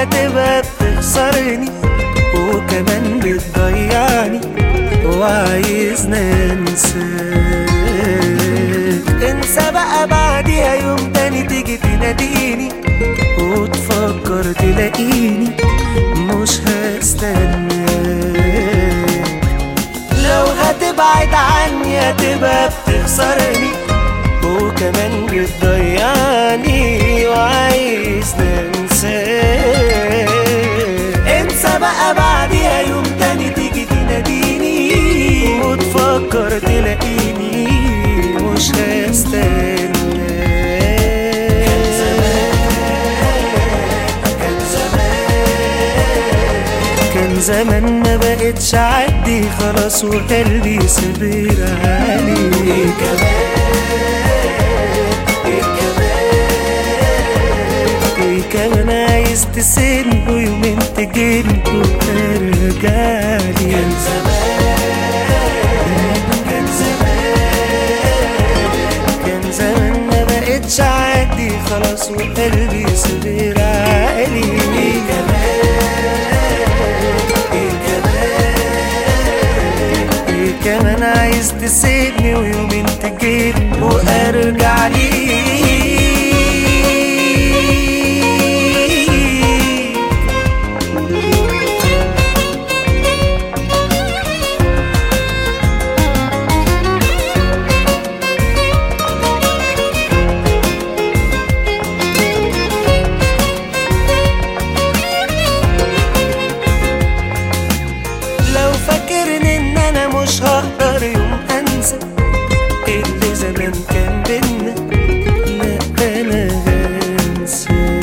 يا تبقى بتخسرني وكمان بتضيعني وعايزنا انساك انسى بقى بعديها يوم تاني تيجي تناديني وتفكر تلاقيني مش هستناك لو هتبعد عني هتبقى بتخسرني وكمان بتضيعني وعايز انساك انسى بقى بعديها يوم تاني تيجي تناديني وتفكر تلاقيني مش هستناك كان زمان كان زمان كان زمان ما بقتش عدي خلاص وقلبي صبر عليك ايه كمان ايه كمان ايه كمان عايز تسيبني ويومين تجيبني وترجعلي كان زمان كان زمان كان زمان ما بقتش عادي خلاص وقلبي صغير عالي ايه كمان ايه كمان ايه كمان عايز تسيبني ويومين تجيبني وارجع ليك لو فاكرني ان انا مش هقدر يوم انسى اللي زمان كان بينا لا انا هنسى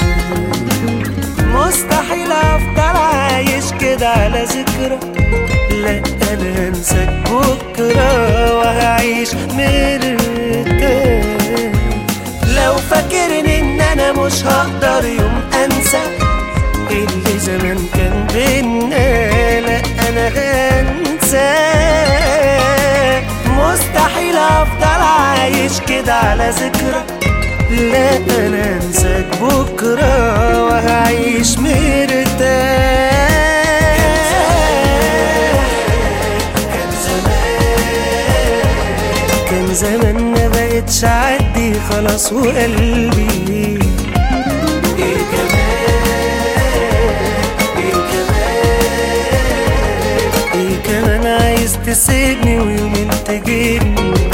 مستحيل افضل عايش كده على ذكرى لا انا هنساك بكره وهعيش مرتاح لو فاكرني ان انا مش هقدر يوم انسى اللي زمان كان بينا لا انا هنسى مستحيل افضل عايش كده على ذكرى لا انا انساك بكره وهعيش مرتاح كان زمان كان زمان ما بقتش عدي خلاص وقلبي ايه كمان ايه كمان ايه كمان عايز تسيبني ويومين تجيبني